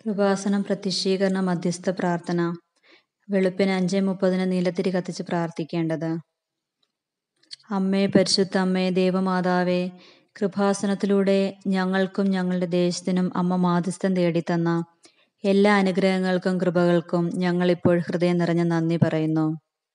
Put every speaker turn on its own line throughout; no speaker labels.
കൃപാസനം പ്രത്യക്ഷീകരണ മധ്യസ്ഥ പ്രാർത്ഥന വെളുപ്പിന് അഞ്ച് മുപ്പതിന് നീലത്തിരി കത്തിച്ച് പ്രാർത്ഥിക്കേണ്ടത് അമ്മേ പരിശുദ്ധ അമ്മേ ദേവമാതാവേ കൃപാസനത്തിലൂടെ ഞങ്ങൾക്കും ഞങ്ങളുടെ ദേശത്തിനും അമ്മ മാധ്യസ്ഥം തേടിത്തന്ന എല്ലാ അനുഗ്രഹങ്ങൾക്കും കൃപകൾക്കും ഞങ്ങളിപ്പോൾ ഹൃദയം നിറഞ്ഞ നന്ദി പറയുന്നു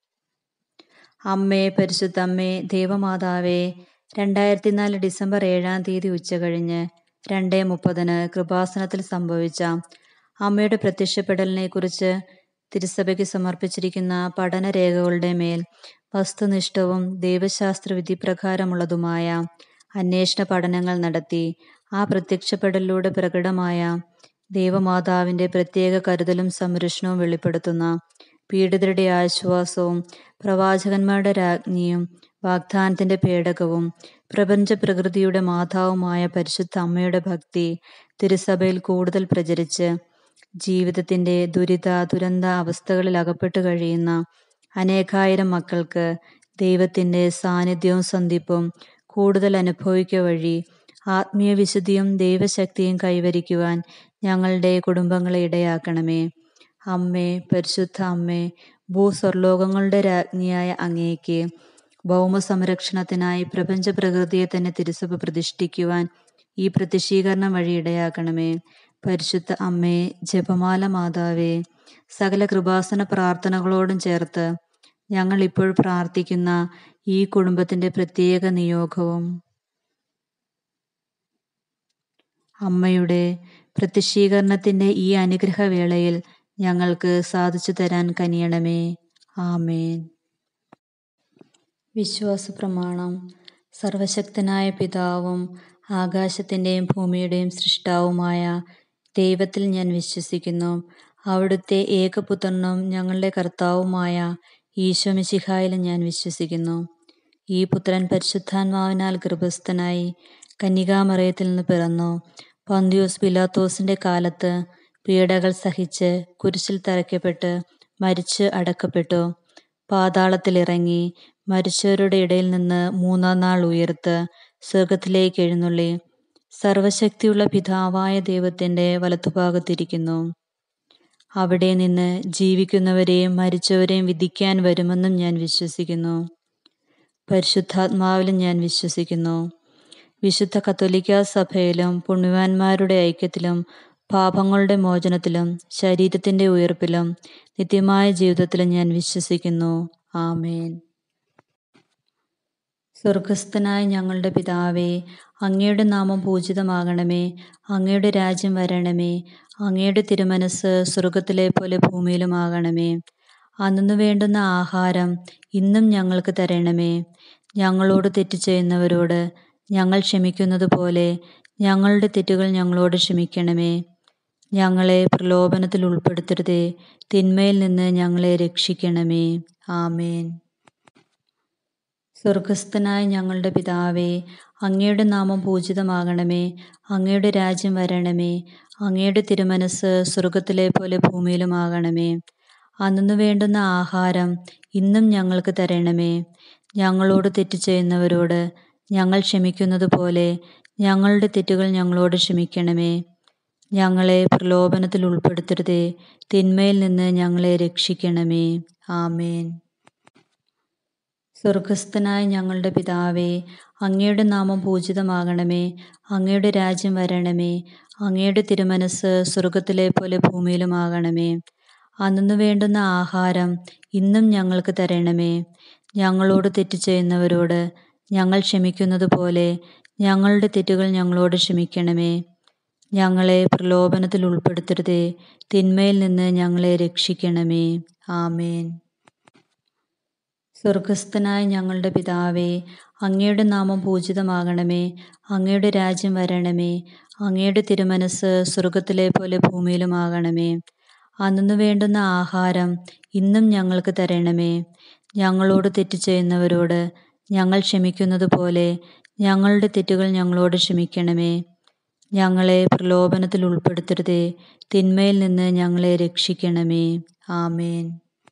അമ്മേ പരിശുദ്ധ അമ്മേ ദേവമാതാവേ രണ്ടായിരത്തി നാല് ഡിസംബർ ഏഴാം തീയതി ഉച്ച കഴിഞ്ഞ് രണ്ട് മുപ്പതിന് കൃപാസനത്തിൽ സംഭവിച്ച അമ്മയുടെ പ്രത്യക്ഷപ്പെടലിനെ കുറിച്ച് തിരുസഭയ്ക്ക് സമർപ്പിച്ചിരിക്കുന്ന പഠനരേഖകളുടെ മേൽ വസ്തുനിഷ്ഠവും ദൈവശാസ്ത്ര വിധിപ്രകാരമുള്ളതുമായ അന്വേഷണ പഠനങ്ങൾ നടത്തി ആ പ്രത്യക്ഷപ്പെടലിലൂടെ പ്രകടമായ ദൈവമാതാവിൻ്റെ പ്രത്യേക കരുതലും സംരക്ഷണവും വെളിപ്പെടുത്തുന്ന പീഡിതരുടെ ആശ്വാസവും പ്രവാചകന്മാരുടെ രാജ്ഞിയും വാഗ്ദാനത്തിൻ്റെ പേടകവും പ്രപഞ്ച പ്രകൃതിയുടെ മാതാവുമായ പരിശുദ്ധ അമ്മയുടെ ഭക്തി തിരുസഭയിൽ കൂടുതൽ പ്രചരിച്ച് ജീവിതത്തിൻ്റെ ദുരിത ദുരന്ത അവസ്ഥകളിൽ അകപ്പെട്ടു കഴിയുന്ന അനേകായിരം മക്കൾക്ക് ദൈവത്തിൻ്റെ സാന്നിധ്യവും സന്ധിപ്പും കൂടുതൽ അനുഭവിക്കുക വഴി ആത്മീയ വിശുദ്ധിയും ദൈവശക്തിയും കൈവരിക്കുവാൻ ഞങ്ങളുടെ കുടുംബങ്ങളെ ഇടയാക്കണമേ അമ്മേ പരിശുദ്ധ അമ്മേ ഭൂസ്വർലോകങ്ങളുടെ രാജ്ഞിയായ അങ്ങേക്ക് ഭൗമ സംരക്ഷണത്തിനായി പ്രപഞ്ച പ്രകൃതിയെ തന്നെ തിരുസഭ പ്രതിഷ്ഠിക്കുവാൻ ഈ പ്രതിഷീകരണം വഴി ഇടയാക്കണമേ പരിശുദ്ധ അമ്മേ ജപമാല മാതാവേ സകല കൃപാസന പ്രാർത്ഥനകളോടും ചേർത്ത് ഞങ്ങൾ ഇപ്പോൾ പ്രാർത്ഥിക്കുന്ന ഈ കുടുംബത്തിൻ്റെ പ്രത്യേക നിയോഗവും അമ്മയുടെ പ്രത്യക്ഷീകരണത്തിൻ്റെ ഈ അനുഗ്രഹവേളയിൽ ഞങ്ങൾക്ക് സാധിച്ചു തരാൻ കനിയണമേ ആമേൻ വിശ്വാസ പ്രമാണം സർവശക്തനായ പിതാവും ആകാശത്തിൻ്റെയും ഭൂമിയുടെയും സൃഷ്ടാവുമായ ദൈവത്തിൽ ഞാൻ വിശ്വസിക്കുന്നു അവിടുത്തെ ഏകപുത്രനും ഞങ്ങളുടെ കർത്താവുമായ ഈശോമിശിഹായിലും ഞാൻ വിശ്വസിക്കുന്നു ഈ പുത്രൻ പരിശുദ്ധാത്മാവിനാൽ ഗർഭസ്ഥനായി കന്യകാമറയത്തിൽ നിന്ന് പിറന്നു പന്തിയോസ് പിലാത്തോസിൻ്റെ കാലത്ത് പീഡകൾ സഹിച്ച് കുരിശിൽ തറയ്ക്കപ്പെട്ട് മരിച്ച് അടക്കപ്പെട്ടു പാതാളത്തിലിറങ്ങി മരിച്ചവരുടെ ഇടയിൽ നിന്ന് മൂന്നാം നാൾ ഉയർത്ത് സ്വർഗത്തിലേക്ക് എഴുന്നള്ളി സർവശക്തിയുള്ള പിതാവായ ദൈവത്തിൻ്റെ വലത്തുഭാഗത്തിരിക്കുന്നു അവിടെ നിന്ന് ജീവിക്കുന്നവരെയും മരിച്ചവരെയും വിധിക്കാൻ വരുമെന്നും ഞാൻ വിശ്വസിക്കുന്നു പരിശുദ്ധാത്മാവിലും ഞാൻ വിശ്വസിക്കുന്നു വിശുദ്ധ കത്തോലിക്ക സഭയിലും പുണ്യവാന്മാരുടെ ഐക്യത്തിലും പാപങ്ങളുടെ മോചനത്തിലും ശരീരത്തിൻ്റെ ഉയർപ്പിലും നിത്യമായ ജീവിതത്തിലും ഞാൻ വിശ്വസിക്കുന്നു ആമേൻ സ്വർഗസ്ഥനായ ഞങ്ങളുടെ പിതാവേ അങ്ങയുടെ നാമം പൂജിതമാകണമേ അങ്ങയുടെ രാജ്യം വരണമേ അങ്ങയുടെ തിരുമനസ് സ്വർഗത്തിലെ പോലെ ഭൂമിയിലുമാകണമേ അന്നു വേണ്ടുന്ന ആഹാരം ഇന്നും ഞങ്ങൾക്ക് തരണമേ ഞങ്ങളോട് തെറ്റ് ചെയ്യുന്നവരോട് ഞങ്ങൾ ക്ഷമിക്കുന്നത് പോലെ ഞങ്ങളുടെ തെറ്റുകൾ ഞങ്ങളോട് ക്ഷമിക്കണമേ ഞങ്ങളെ പ്രലോഭനത്തിൽ ഉൾപ്പെടുത്തരുതേ തിന്മയിൽ നിന്ന് ഞങ്ങളെ രക്ഷിക്കണമേ ആമേൻ സ്വർഗസ്ഥനായ ഞങ്ങളുടെ പിതാവേ അങ്ങയുടെ നാമം പൂജിതമാകണമേ അങ്ങയുടെ രാജ്യം വരണമേ അങ്ങയുടെ തിരുമനസ് സ്വർഗത്തിലെ പോലെ ഭൂമിയിലുമാകണമേ അന്നു വേണ്ടുന്ന ആഹാരം ഇന്നും ഞങ്ങൾക്ക് തരണമേ ഞങ്ങളോട് തെറ്റ് ചെയ്യുന്നവരോട് ഞങ്ങൾ ക്ഷമിക്കുന്നത് പോലെ ഞങ്ങളുടെ തെറ്റുകൾ ഞങ്ങളോട് ക്ഷമിക്കണമേ ഞങ്ങളെ പ്രലോഭനത്തിൽ ഉൾപ്പെടുത്തരുതേ തിന്മയിൽ നിന്ന് ഞങ്ങളെ രക്ഷിക്കണമേ ആമേൻ സ്വർഗസ്ഥനായ ഞങ്ങളുടെ പിതാവേ അങ്ങയുടെ നാമം പൂജിതമാകണമേ അങ്ങയുടെ രാജ്യം വരണമേ അങ്ങയുടെ തിരുമനസ് സ്വർഗത്തിലെ പോലെ ഭൂമിയിലുമാകണമേ അന്നു വേണ്ടുന്ന ആഹാരം ഇന്നും ഞങ്ങൾക്ക് തരണമേ ഞങ്ങളോട് തെറ്റ് ചെയ്യുന്നവരോട് ഞങ്ങൾ ക്ഷമിക്കുന്നത് പോലെ ഞങ്ങളുടെ തെറ്റുകൾ ഞങ്ങളോട് ക്ഷമിക്കണമേ ഞങ്ങളെ പ്രലോഭനത്തിൽ ഉൾപ്പെടുത്തരുതേ തിന്മയിൽ നിന്ന് ഞങ്ങളെ രക്ഷിക്കണമേ ആമേൻ സ്വർഗസ്ഥനായ ഞങ്ങളുടെ പിതാവേ അങ്ങയുടെ നാമം പൂജിതമാകണമേ അങ്ങയുടെ രാജ്യം വരണമേ അങ്ങയുടെ തിരുമനസ് സ്വർഗത്തിലെ പോലെ ഭൂമിയിലുമാകണമേ അന്നു വേണ്ടുന്ന ആഹാരം ഇന്നും ഞങ്ങൾക്ക് തരണമേ ഞങ്ങളോട് തെറ്റ് ചെയ്യുന്നവരോട് ഞങ്ങൾ ക്ഷമിക്കുന്നത് പോലെ ഞങ്ങളുടെ തെറ്റുകൾ ഞങ്ങളോട് ക്ഷമിക്കണമേ ഞങ്ങളെ പ്രലോഭനത്തിൽ ഉൾപ്പെടുത്തരുതേ തിന്മയിൽ നിന്ന് ഞങ്ങളെ രക്ഷിക്കണമേ ആമേൻ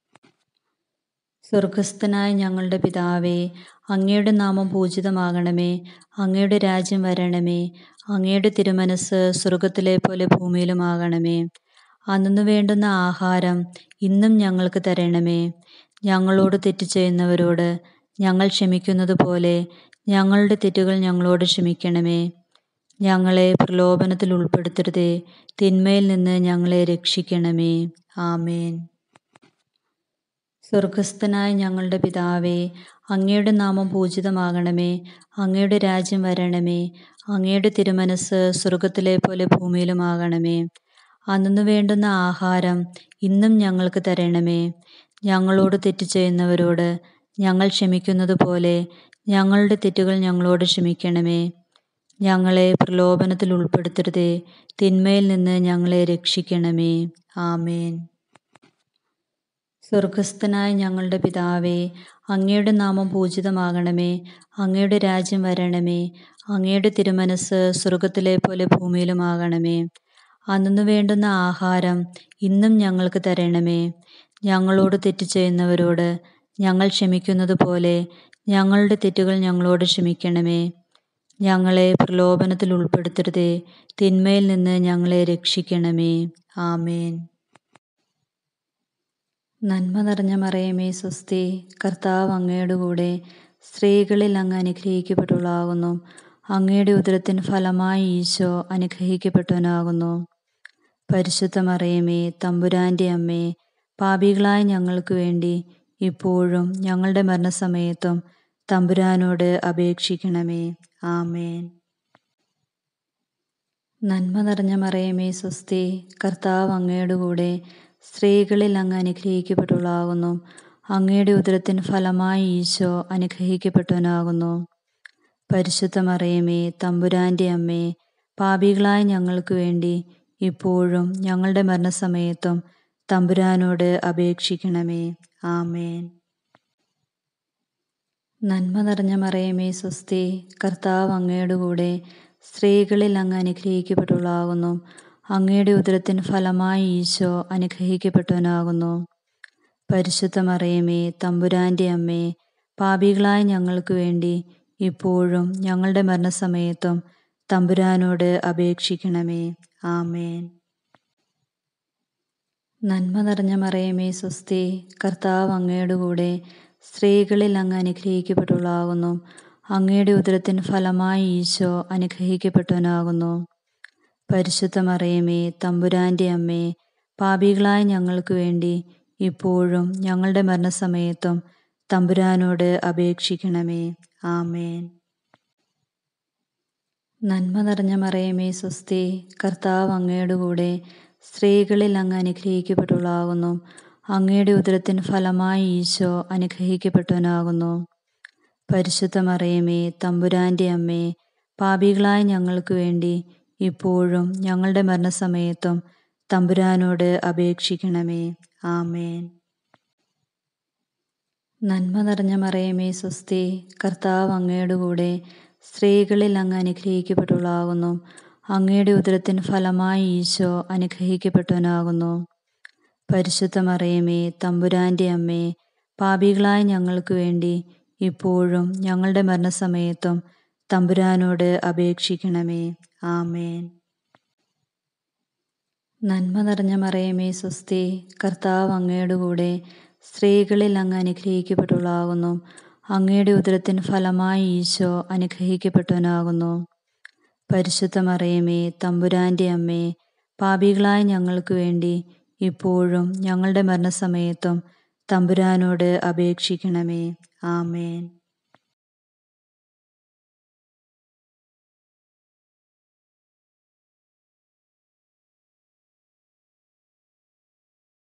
സ്വർഗസ്ഥനായ ഞങ്ങളുടെ പിതാവേ അങ്ങയുടെ നാമം പൂജിതമാകണമേ അങ്ങയുടെ രാജ്യം വരണമേ അങ്ങയുടെ തിരുമനസ് സ്വർഗത്തിലെ പോലെ ഭൂമിയിലുമാകണമേ അന്നു വേണ്ടുന്ന ആഹാരം ഇന്നും ഞങ്ങൾക്ക് തരണമേ ഞങ്ങളോട് തെറ്റ് ചെയ്യുന്നവരോട് ഞങ്ങൾ ക്ഷമിക്കുന്നത് പോലെ ഞങ്ങളുടെ തെറ്റുകൾ ഞങ്ങളോട് ക്ഷമിക്കണമേ ഞങ്ങളെ പ്രലോഭനത്തിൽ ഉൾപ്പെടുത്തരുതേ തിന്മയിൽ നിന്ന് ഞങ്ങളെ രക്ഷിക്കണമേ ആമേൻ സ്വർഗസ്ഥനായ ഞങ്ങളുടെ പിതാവേ അങ്ങയുടെ നാമം പൂജിതമാകണമേ അങ്ങയുടെ രാജ്യം വരണമേ അങ്ങയുടെ തിരുമനസ് സ്വർഗത്തിലെ പോലെ ഭൂമിയിലുമാകണമേ അന്നു വേണ്ടുന്ന ആഹാരം ഇന്നും ഞങ്ങൾക്ക് തരണമേ ഞങ്ങളോട് തെറ്റ് ചെയ്യുന്നവരോട് ഞങ്ങൾ ക്ഷമിക്കുന്നത് പോലെ ഞങ്ങളുടെ തെറ്റുകൾ ഞങ്ങളോട് ക്ഷമിക്കണമേ ഞങ്ങളെ പ്രലോഭനത്തിൽ ഉൾപ്പെടുത്തരുതേ തിന്മയിൽ നിന്ന് ഞങ്ങളെ രക്ഷിക്കണമേ ആമേൻ സ്വർഗസ്ഥനായ ഞങ്ങളുടെ പിതാവേ അങ്ങയുടെ നാമം പൂജിതമാകണമേ അങ്ങയുടെ രാജ്യം വരണമേ അങ്ങയുടെ തിരുമനസ് സ്വർഗത്തിലെ പോലെ ഭൂമിയിലുമാകണമേ അന്നു വേണ്ടുന്ന ആഹാരം ഇന്നും ഞങ്ങൾക്ക് തരണമേ ഞങ്ങളോട് തെറ്റ് ചെയ്യുന്നവരോട് ഞങ്ങൾ ക്ഷമിക്കുന്നത് പോലെ ഞങ്ങളുടെ തെറ്റുകൾ ഞങ്ങളോട് ക്ഷമിക്കണമേ ഞങ്ങളെ പ്രലോഭനത്തിൽ ഉൾപ്പെടുത്തരുതേ തിന്മയിൽ നിന്ന് ഞങ്ങളെ രക്ഷിക്കണമേ ആമേൻ നന്മ നിറഞ്ഞ മറയമേ സ്വസ്തി കർത്താവ് അങ്ങയുടെ കൂടെ സ്ത്രീകളിൽ അങ്ങ് അനുഗ്രഹിക്കപ്പെട്ടവളാകുന്നു അങ്ങയുടെ ഉദരത്തിന് ഫലമായി ഈശോ അനുഗ്രഹിക്കപ്പെട്ടവനാകുന്നു പരിശുദ്ധ മറയമേ തമ്പുരാൻ്റെ അമ്മേ പാപികളായ ഞങ്ങൾക്ക് വേണ്ടി ഇപ്പോഴും ഞങ്ങളുടെ മരണസമയത്തും തമ്പുരാനോട് അപേക്ഷിക്കണമേ ആമേൻ നന്മ നിറഞ്ഞ മറയമേ സ്വസ്തി കർത്താവ് അങ്ങയുടെ കൂടെ സ്ത്രീകളിൽ അങ്ങ് അനുഗ്രഹിക്കപ്പെട്ടവളാകുന്നു അങ്ങയുടെ ഉദരത്തിന് ഫലമായി ഈശോ അനുഗ്രഹിക്കപ്പെട്ടവനാകുന്നു പരിശുദ്ധ മറയമേ തമ്പുരാൻ്റെ അമ്മേ പാപികളായ ഞങ്ങൾക്ക് വേണ്ടി ഇപ്പോഴും ഞങ്ങളുടെ മരണസമയത്തും തമ്പുരാനോട് അപേക്ഷിക്കണമേ ആമേൻ നന്മ നിറഞ്ഞ മറയമേ സ്വസ്തി കർത്താവ് അങ്ങയുടെ കൂടെ സ്ത്രീകളിൽ അങ്ങ് അനുഗ്രഹിക്കപ്പെട്ടവളാകുന്നു അങ്ങയുടെ ഉദരത്തിന് ഫലമായി ഈശോ അനുഗ്രഹിക്കപ്പെട്ടവനാകുന്നു പരിശുദ്ധ മറയമേ തമ്പുരാൻ്റെ അമ്മേ പാപികളായ ഞങ്ങൾക്ക് വേണ്ടി ഇപ്പോഴും ഞങ്ങളുടെ മരണസമയത്തും തമ്പുരാനോട് അപേക്ഷിക്കണമേ ആമേൻ നന്മ നിറഞ്ഞ മറയമേ സ്വസ്തി കർത്താവ് അങ്ങയുടെ കൂടെ സ്ത്രീകളിൽ അങ്ങ് അനുഗ്രഹിക്കപ്പെട്ടവളാകുന്നു അങ്ങയുടെ ഉദരത്തിന് ഫലമായി ഈശോ അനുഗ്രഹിക്കപ്പെട്ടവനാകുന്നു പരിശുദ്ധ മറയമേ തമ്പുരാൻ്റെ അമ്മേ പാപികളായ ഞങ്ങൾക്ക് വേണ്ടി ഇപ്പോഴും ഞങ്ങളുടെ മരണസമയത്തും തമ്പുരാനോട് അപേക്ഷിക്കണമേ ആമേൻ നന്മ നിറഞ്ഞ മറയമേ സ്വസ്തി കർത്താവ് അങ്ങയുടെ കൂടെ സ്ത്രീകളിൽ അങ്ങ് അനുഗ്രഹിക്കപ്പെട്ടവളാകുന്നു അങ്ങയുടെ ഉദരത്തിന് ഫലമായി ഈശോ അനുഗ്രഹിക്കപ്പെട്ടവനാകുന്നു പരിശുദ്ധ മറയമേ തമ്പുരാൻ്റെ അമ്മേ പാപികളായ ഞങ്ങൾക്ക് വേണ്ടി ഇപ്പോഴും ഞങ്ങളുടെ മരണസമയത്തും തമ്പുരാനോട് അപേക്ഷിക്കണമേ ആമേൻ നന്മ നിറഞ്ഞ മറയമേ സ്വസ്തി കർത്താവ് അങ്ങയുടെ കൂടെ സ്ത്രീകളിൽ അങ്ങ് അനുഗ്രഹിക്കപ്പെട്ടവളാകുന്നു അങ്ങയുടെ ഉദരത്തിന് ഫലമായി ഈശോ അനുഗ്രഹിക്കപ്പെട്ടവനാകുന്നു പരിശുദ്ധ മറയമേ തമ്പുരാൻ്റെ അമ്മേ പാപികളായ ഞങ്ങൾക്ക് വേണ്ടി ഇപ്പോഴും ഞങ്ങളുടെ മരണസമയത്തും തമ്പുരാനോട് അപേക്ഷിക്കണമേ ആമേൻ നന്മ നിറഞ്ഞ മറയമേ സ്വസ്തി കർത്താവ് അങ്ങയുടെ കൂടെ സ്ത്രീകളിൽ അങ്ങ് അനുഗ്രഹിക്കപ്പെട്ടവളാകുന്നു അങ്ങയുടെ ഉദരത്തിന് ഫലമായി ഈശോ അനുഗ്രഹിക്കപ്പെട്ടവനാകുന്നു പരിശുദ്ധ മറയമേ തമ്പുരാൻ്റെ അമ്മേ പാപികളായ ഞങ്ങൾക്ക് വേണ്ടി ഇപ്പോഴും ഞങ്ങളുടെ മരണസമയത്തും തമ്പുരാനോട് അപേക്ഷിക്കണമേ ആമേൻ